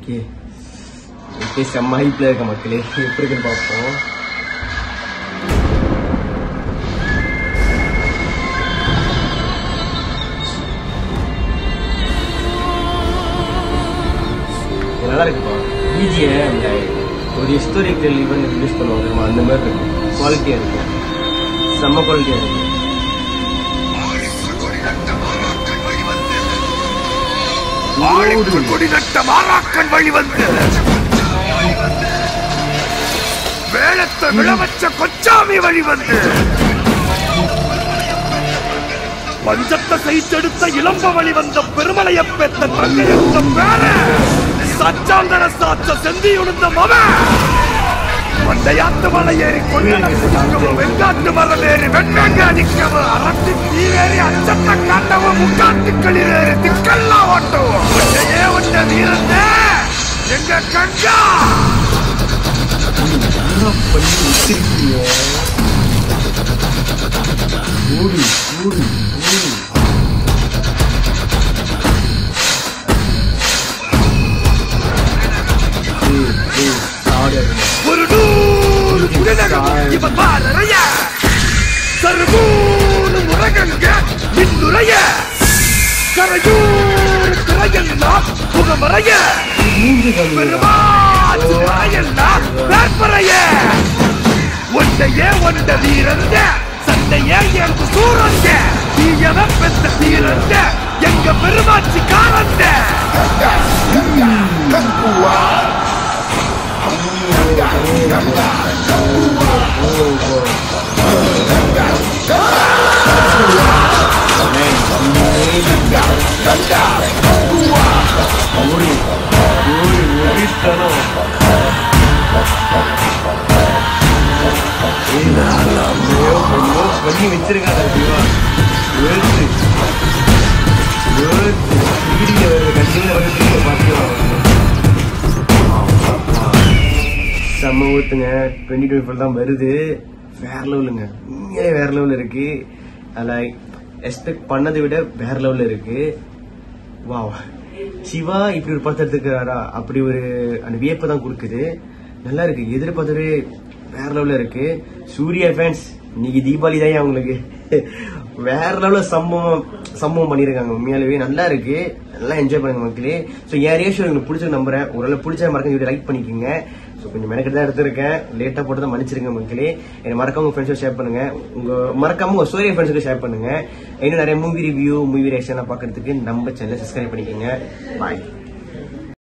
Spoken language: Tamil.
ஓகே ஓகே செம்ம ஹைப்ல இருக்க மக்களே எப்படி இருக்குன்னு பார்ப்போம் இது நல்லா இருக்குப்பா பிஜிஎம் ஒரு ஹிஸ்டோரிக்கல் ஈவெண்ட் ரிலீஸ் பண்ணுவாங்க தெரியுமா அந்த மாதிரி இருக்கு குவாலிட்டியா இருக்கு செம்ம குவாலிட்டியா இருக்கு ஆழிக்கு கொடி நட்ட மாறாக்கன் வழி வந்து வேளத்தை விழவச்ச கொச்சாமி வழி வந்து பஞ்சத்தை செய்தெடுத்த இளம்ப வழி வந்த பெருமலைய பெத்த தங்கையத்த பேர சச்சாந்தர சாச்ச செந்தி உழுந்த மவ மண்டையாத்து மலை ஏறி கொள்ளவும் வெங்காட்டு மரம் ஏறி வெண்மேங்க அடிக்கவும் அரட்டி தீவேறி அச்சத்த காட்டவும் முக்காட்டுக்களில் ஏறி திக்கெல்லாம் ஓட்டவும் ஒன்றையே ஒன்றை வீரந்த எங்க கங்கா பண்ணி வச்சிருக்கீங்க ஓடு ஓடு ஓடு ஏய், ஏய், ஆடு அருமை. ஒரு நூறு குடநகம் இவன் பாரறைய சருகூடு முரகங்க மின்னுரைய கரையூர் திரையெல்லாம் முகமறைய மூஞ்சி கழுவுடா. பெருமாச்சு திரையெல்லாம் வேற்பறைய ஒன்றையே ஒன்ற வீரந்த சண்டையே எங்க சூரந்த தீயவ பெத்த தீரந்த எங்க பெருமாச்சி காரந்த ஓடு, ஓடு, ஓடித்தனம். ஏய், ஐயோ, ஐயோ, பண்ணி வச்சிருக்காங்க ஜீவா எழுத்து எழுத்து வீடியோ கண்டினியூ வருது பாத்தியா செம்ம ஊத்துங்க டுவெண்ட்டி டுவெண்ட்டி ஃபோர் தான் வருது வேற லெவலுங்க உண்மையிலே வேற லெவல் இருக்கு அதில் எக்ஸ்பெக்ட் பண்ணதை விட வேற லெவல்ல இருக்கு வாவ் சிவா இப்படி ஒரு படத்தை எடுத்துக்கிறாரா அப்படி ஒரு அந்த வியப்பை தான் கொடுக்குது நல்லா இருக்கு எதிர்பார்த்தது வேற லெவல்ல இருக்கு சூர்யா ஃபேன்ஸ் இன்னைக்கு தீபாவளி தான் அவங்களுக்கு வேற லெவல்ல சம்பவம் சம்பவம் பண்ணியிருக்காங்க உண்மையாலுமே நல்லா இருக்கு நல்லா என்ஜாய் பண்ணுங்க மக்களே ஸோ என் ரேஷியோ உங்களுக்கு பிடிச்ச நம்புறேன் ஓரளவு பிடிச்ச மறக்க வீடியோ லைக் பண்ணிக்கோங்க ஸோ கொஞ்சம் மெனக்கெட்டு தான் எடுத்திருக்கேன் லேட்டாக போட்டு தான் மன்னிச்சிருங்க மக்களே என்னை மறக்காம உங்க ஃப்ரெண்ட்ஸோட ஷேர் பண்ணுங்க உங்க மறக்காம உங்க சூரிய ஃப்ரெண்ட்ஸுக்கு ஷேர் பண்ணுங்க இன்னும் நிறைய மூவி ரிவ்யூ மூவி ரியாக்ஷன் பார்க்கறதுக்கு நம்ம சேனலை சப்ஸ்கிரைப் பண்ணிக்கோங்க பாய்